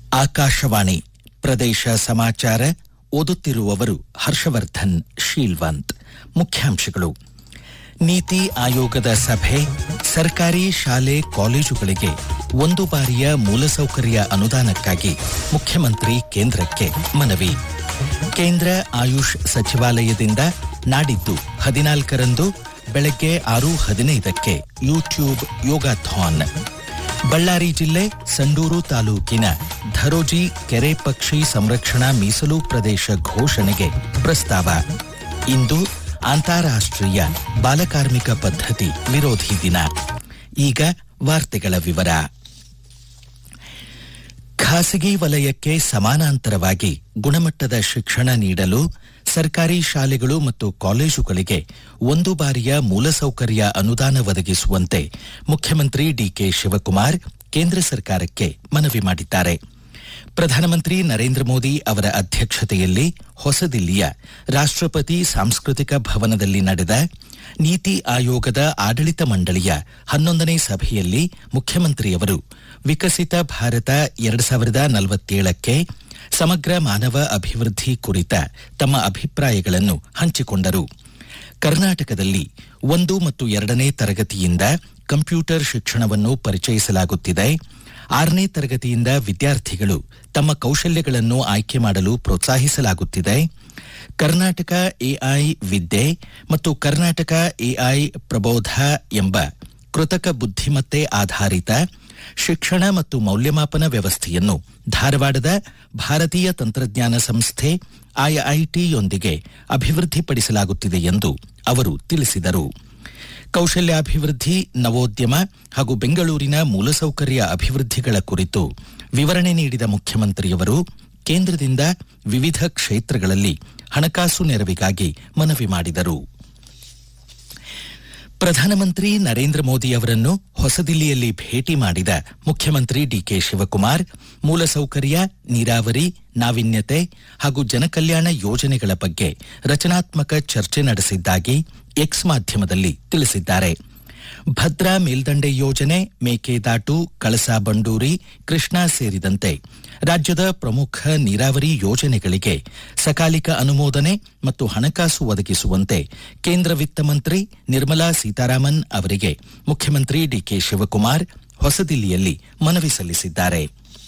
ಆಕಾಶವಾಣಿ ಪ್ರದೇಶ ಸಮಾಚಾರ ಓದುತ್ತಿರುವವರು ಹರ್ಷವರ್ಧನ್ ಶೀಲ್ವಂತ್ ಮುಖ್ಯಾಂಶಗಳು ನೀತಿ ಆಯೋಗದ ಸಭೆ ಸರ್ಕಾರಿ ಶಾಲೆ ಕಾಲೇಜುಗಳಿಗೆ ಒಂದು ಬಾರಿಯ ಮೂಲಸೌಕರ್ಯ ಅನುದಾನಕ್ಕಾಗಿ ಮುಖ್ಯಮಂತ್ರಿ ಕೇಂದ್ರಕ್ಕೆ ಮನವಿ ಕೇಂದ್ರ ಆಯುಷ್ ಸಚಿವಾಲಯದಿಂದ ನಾಡಿದ್ದು ಹದಿನಾಲ್ಕರಂದು ಬೆಳಗ್ಗೆ ಆರು ಹದಿನೈದಕ್ಕೆ ಯೂಟ್ಯೂಬ್ ಯೋಗಾಥಾನ್ ಬಳ್ಳಾರಿ ಜಿಲ್ಲೆ ಸಂಡೂರು ತಾಲೂಕಿನ ಧರೋಜಿ ಕೆರೆ ಪಕ್ಷಿ ಸಂರಕ್ಷಣಾ ಮೀಸಲು ಪ್ರದೇಶ ಘೋಷಣೆಗೆ ಪ್ರಸ್ತಾವ ಇಂದು ಅಂತಾರಾಷ್ಟ್ರೀಯ ಬಾಲಕಾರ್ಮಿಕ ಪದ್ಧತಿ ವಿರೋಧಿ ದಿನ ಈಗ ವಾರ್ತೆಗಳ ವಿವರ ಖಾಸಗಿ ವಲಯಕ್ಕೆ ಸಮಾನಾಂತರವಾಗಿ ಗುಣಮಟ್ಟದ ಶಿಕ್ಷಣ ನೀಡಲು ಸರ್ಕಾರಿ ಶಾಲೆಗಳು ಮತ್ತು ಕಾಲೇಜುಗಳಿಗೆ ಒಂದು ಬಾರಿಯ ಮೂಲಸೌಕರ್ಯ ಅನುದಾನ ಒದಗಿಸುವಂತೆ ಮುಖ್ಯಮಂತ್ರಿ ಡಿಕೆ ಶಿವಕುಮಾರ್ ಕೇಂದ್ರ ಸರ್ಕಾರಕ್ಕೆ ಮನವಿ ಮಾಡಿದ್ದಾರೆ ಪ್ರಧಾನಮಂತ್ರಿ ನರೇಂದ್ರ ಮೋದಿ ಅವರ ಅಧ್ಯಕ್ಷತೆಯಲ್ಲಿ ಹೊಸದಿಲ್ಲಿಯ ರಾಷ್ಟ್ರಪತಿ ಸಾಂಸ್ಕೃತಿಕ ಭವನದಲ್ಲಿ ನಡೆದ ನೀತಿ ಆಯೋಗದ ಆಡಳಿತ ಮಂಡಳಿಯ ಹನ್ನೊಂದನೇ ಸಭೆಯಲ್ಲಿ ಮುಖ್ಯಮಂತ್ರಿಯವರು ವಿಕಸಿತ ಭಾರತ ಎರಡು ಸಾವಿರದ ನಲವತ್ತೇಳಕ್ಕೆ ಸಮಗ್ರ ಮಾನವ ಅಭಿವೃದ್ಧಿ ಕುರಿತ ತಮ್ಮ ಅಭಿಪ್ರಾಯಗಳನ್ನು ಹಂಚಿಕೊಂಡರು ಕರ್ನಾಟಕದಲ್ಲಿ ಒಂದು ಮತ್ತು ಎರಡನೇ ತರಗತಿಯಿಂದ ಕಂಪ್ಯೂಟರ್ ಶಿಕ್ಷಣವನ್ನು ಪರಿಚಯಿಸಲಾಗುತ್ತಿದೆ ಆರನೇ ತರಗತಿಯಿಂದ ವಿದ್ಯಾರ್ಥಿಗಳು ತಮ್ಮ ಕೌಶಲ್ಯಗಳನ್ನು ಆಯ್ಕೆ ಮಾಡಲು ಪ್ರೋತ್ಸಾಹಿಸಲಾಗುತ್ತಿದೆ ಕರ್ನಾಟಕ ಎಐ ವಿದ್ಯೆ ಮತ್ತು ಕರ್ನಾಟಕ ಎಐ ಪ್ರಬೋಧ ಎಂಬ ಕೃತಕ ಬುದ್ಧಿಮತ್ತೆ ಆಧಾರಿತ ಶಿಕ್ಷಣ ಮತ್ತು ಮೌಲ್ಯಮಾಪನ ವ್ಯವಸ್ಥೆಯನ್ನು ಧಾರವಾಡದ ಭಾರತೀಯ ತಂತ್ರಜ್ಞಾನ ಸಂಸ್ಥೆ ಐಐಟಿಯೊಂದಿಗೆ ಅಭಿವೃದ್ಧಿಪಡಿಸಲಾಗುತ್ತಿದೆ ಎಂದು ಅವರು ತಿಳಿಸಿದರು ಕೌಶಲ್ಯಾಭಿವೃದ್ಧಿ ನವೋದ್ಯಮ ಹಾಗೂ ಬೆಂಗಳೂರಿನ ಮೂಲಸೌಕರ್ಯ ಅಭಿವೃದ್ಧಿಗಳ ಕುರಿತು ವಿವರಣೆ ನೀಡಿದ ಮುಖ್ಯಮಂತ್ರಿಯವರು ಕೇಂದ್ರದಿಂದ ವಿವಿಧ ಕ್ಷೇತ್ರಗಳಲ್ಲಿ ಹಣಕಾಸು ನೆರವಿಗಾಗಿ ಮನವಿ ಮಾಡಿದರು ಪ್ರಧಾನಮಂತ್ರಿ ನರೇಂದ್ರ ಮೋದಿ ಅವರನ್ನು ಹೊಸದಿಲ್ಲಿಯಲ್ಲಿ ಭೇಟಿ ಮಾಡಿದ ಮುಖ್ಯಮಂತ್ರಿ ಡಿಕೆ ಶಿವಕುಮಾರ್ ಮೂಲಸೌಕರ್ಯ ನೀರಾವರಿ ನಾವಿನ್ಯತೆ ಹಾಗೂ ಜನಕಲ್ಯಾಣ ಯೋಜನೆಗಳ ಬಗ್ಗೆ ರಚನಾತ್ಮಕ ಚರ್ಚೆ ನಡೆಸಿದ್ದಾಗಿ ಎಕ್ಸ್ ಮಾಧ್ಯಮದಲ್ಲಿ ತಿಳಿಸಿದ್ದಾರೆ ಭದ್ರಾ ಮೇಲ್ದಂಡೆ ಯೋಜನೆ ಮೇಕೆದಾಟು ಕಳಸಾ ಬಂಡೂರಿ ಕೃಷ್ಣಾ ಸೇರಿದಂತೆ ರಾಜ್ಯದ ಪ್ರಮುಖ ನೀರಾವರಿ ಯೋಜನೆಗಳಿಗೆ ಸಕಾಲಿಕ ಅನುಮೋದನೆ ಮತ್ತು ಹಣಕಾಸು ಒದಗಿಸುವಂತೆ ಕೇಂದ್ರ ವಿತ್ತ ಮಂತ್ರಿ ನಿರ್ಮಲಾ ಸೀತಾರಾಮನ್ ಅವರಿಗೆ ಮುಖ್ಯಮಂತ್ರಿ ಡಿಕೆ ಶಿವಕುಮಾರ್ ಹೊಸದಿಲ್ಲಿಯಲ್ಲಿ ಮನವಿ ಸಲ್ಲಿಸಿದ್ದಾರೆ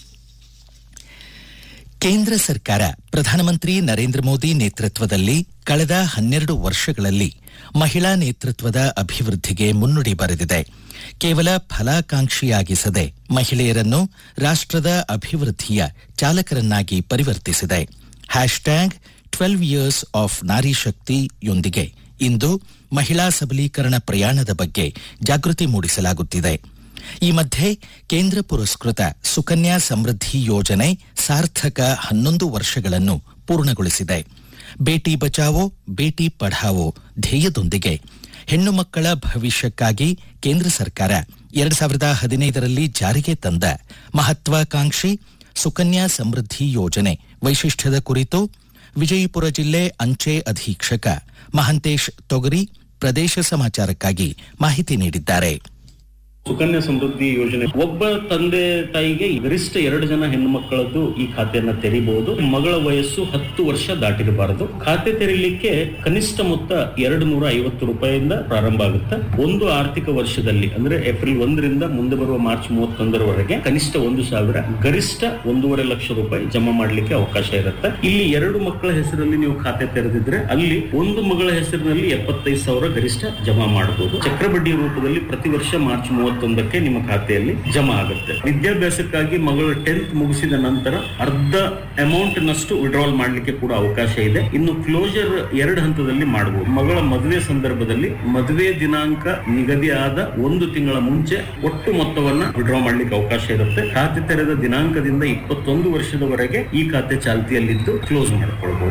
ಕೇಂದ್ರ ಸರ್ಕಾರ ಪ್ರಧಾನಮಂತ್ರಿ ನರೇಂದ್ರ ಮೋದಿ ನೇತೃತ್ವದಲ್ಲಿ ಕಳೆದ ಹನ್ನೆರಡು ವರ್ಷಗಳಲ್ಲಿ ಮಹಿಳಾ ನೇತೃತ್ವದ ಅಭಿವೃದ್ಧಿಗೆ ಮುನ್ನುಡಿ ಬರೆದಿದೆ ಕೇವಲ ಫಲಾಕಾಂಕ್ಷಿಯಾಗಿಸದೆ ಮಹಿಳೆಯರನ್ನು ರಾಷ್ಟ್ರದ ಅಭಿವೃದ್ಧಿಯ ಚಾಲಕರನ್ನಾಗಿ ಪರಿವರ್ತಿಸಿದೆ ಹ್ಯಾಶ್ಟ್ಯಾಗ್ ಟ್ವೆಲ್ವ್ ಇಯರ್ಸ್ ಆಫ್ ನಾರಿ ಶಕ್ತಿಯೊಂದಿಗೆ ಇಂದು ಮಹಿಳಾ ಸಬಲೀಕರಣ ಪ್ರಯಾಣದ ಬಗ್ಗೆ ಜಾಗೃತಿ ಮೂಡಿಸಲಾಗುತ್ತಿದೆ ಈ ಮಧ್ಯೆ ಕೇಂದ್ರ ಪುರಸ್ಕೃತ ಸುಕನ್ಯಾ ಸಮೃದ್ಧಿ ಯೋಜನೆ ಸಾರ್ಥಕ ಹನ್ನೊಂದು ವರ್ಷಗಳನ್ನು ಪೂರ್ಣಗೊಳಿಸಿದೆ ಬೇಟಿ ಬಚಾವೋ ಬೇಟಿ ಪಢಾವೋ ಧ್ಯೇಯದೊಂದಿಗೆ ಹೆಣ್ಣು ಮಕ್ಕಳ ಭವಿಷ್ಯಕ್ಕಾಗಿ ಕೇಂದ್ರ ಸರ್ಕಾರ ಎರಡು ಸಾವಿರದ ಹದಿನೈದರಲ್ಲಿ ಜಾರಿಗೆ ತಂದ ಮಹತ್ವಾಕಾಂಕ್ಷಿ ಸುಕನ್ಯಾ ಸಮೃದ್ಧಿ ಯೋಜನೆ ವೈಶಿಷ್ಟ್ಯದ ಕುರಿತು ವಿಜಯಪುರ ಜಿಲ್ಲೆ ಅಂಚೆ ಅಧೀಕ್ಷಕ ಮಹಂತೇಶ್ ತೊಗರಿ ಪ್ರದೇಶ ಸಮಾಚಾರಕ್ಕಾಗಿ ಮಾಹಿತಿ ನೀಡಿದ್ದಾರೆ ಸುಕನ್ಯಾ ಸಮೃದ್ಧಿ ಯೋಜನೆ ಒಬ್ಬ ತಂದೆ ತಾಯಿಗೆ ಗರಿಷ್ಠ ಎರಡು ಜನ ಹೆಣ್ಣು ಮಕ್ಕಳದ್ದು ಈ ಖಾತೆಯನ್ನ ತೆರಿಬಹುದು ಮಗಳ ವಯಸ್ಸು ಹತ್ತು ವರ್ಷ ದಾಟಿರಬಾರದು ಖಾತೆ ತೆರೀಲಿಕ್ಕೆ ಕನಿಷ್ಠ ಮೊತ್ತ ಎರಡು ನೂರ ಐವತ್ತು ರೂಪಾಯಿಯಿಂದ ಪ್ರಾರಂಭ ಆಗುತ್ತೆ ಒಂದು ಆರ್ಥಿಕ ವರ್ಷದಲ್ಲಿ ಅಂದ್ರೆ ಏಪ್ರಿಲ್ ಒಂದರಿಂದ ಮುಂದೆ ಬರುವ ಮಾರ್ಚ್ ಮೂವತ್ತೊಂದರವರೆಗೆ ಕನಿಷ್ಠ ಒಂದು ಸಾವಿರ ಗರಿಷ್ಠ ಒಂದೂವರೆ ಲಕ್ಷ ರೂಪಾಯಿ ಜಮಾ ಮಾಡಲಿಕ್ಕೆ ಅವಕಾಶ ಇರುತ್ತೆ ಇಲ್ಲಿ ಎರಡು ಮಕ್ಕಳ ಹೆಸರಲ್ಲಿ ನೀವು ಖಾತೆ ತೆರೆದಿದ್ರೆ ಅಲ್ಲಿ ಒಂದು ಮಗಳ ಹೆಸರಿನಲ್ಲಿ ಎಪ್ಪತ್ತೈದು ಸಾವಿರ ಗರಿಷ್ಠ ಜಮಾ ಮಾಡಬಹುದು ಚಕ್ರಬಡ್ಡಿ ರೂಪದಲ್ಲಿ ಪ್ರತಿ ವರ್ಷ ಮಾರ್ಚ್ ಮೂವತ್ತೊಂದಕ್ಕೆ ನಿಮ್ಮ ಖಾತೆಯಲ್ಲಿ ಜಮಾ ಆಗುತ್ತೆ ವಿದ್ಯಾಭ್ಯಾಸಕ್ಕಾಗಿ ಮಗಳು ಟೆಂತ್ ಮುಗಿಸಿದ ನಂತರ ಅರ್ಧ ಅಮೌಂಟ್ ನಷ್ಟು ವಿಡ್ರಾಲ್ ಮಾಡಲಿಕ್ಕೆ ಕೂಡ ಅವಕಾಶ ಇದೆ ಇನ್ನು ಕ್ಲೋಜರ್ ಎರಡು ಹಂತದಲ್ಲಿ ಮಾಡಬಹುದು ಮಗಳ ಮದುವೆ ಸಂದರ್ಭದಲ್ಲಿ ಮದುವೆ ದಿನಾಂಕ ನಿಗದಿಯಾದ ಒಂದು ತಿಂಗಳ ಮುಂಚೆ ಒಟ್ಟು ಮೊತ್ತವನ್ನ ವಿಡ್ರಾ ಮಾಡಲಿಕ್ಕೆ ಅವಕಾಶ ಇರುತ್ತೆ ಖಾತೆ ತೆರೆದ ದಿನಾಂಕದಿಂದ ಇಪ್ಪತ್ತೊಂದು ವರ್ಷದವರೆಗೆ ಈ ಖಾತೆ ಚಾಲ್ತಿಯಲ್ಲಿದ್ದು ಕ್ಲೋಸ್ ಮಾಡಿಕೊಳ್ಬಹುದು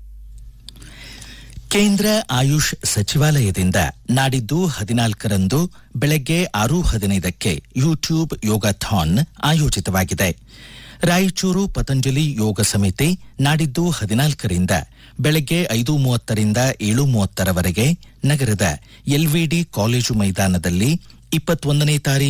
ಕೇಂದ್ರ ಆಯುಷ್ ಸಚಿವಾಲಯದಿಂದ ನಾಡಿದ್ದು ಹದಿನಾಲ್ಕರಂದು ಬೆಳಗ್ಗೆ ಆರು ಹದಿನೈದಕ್ಕೆ ಯೂಟ್ಯೂಬ್ ಯೋಗಾಥಾನ್ ಆಯೋಜಿತವಾಗಿದೆ ರಾಯಚೂರು ಪತಂಜಲಿ ಯೋಗ ಸಮಿತಿ ನಾಡಿದ್ದು ಹದಿನಾಲ್ಕರಿಂದ ಬೆಳಗ್ಗೆ ಐದು ಮೂವತ್ತರಿಂದ ಏಳು ಮೂವತ್ತರವರೆಗೆ ನಗರದ ಎಲ್ವಿಡಿ ಕಾಲೇಜು ಮೈದಾನದಲ್ಲಿ ಇಪ್ಪತ್ತೊಂದನೇ ತಾರೀಖು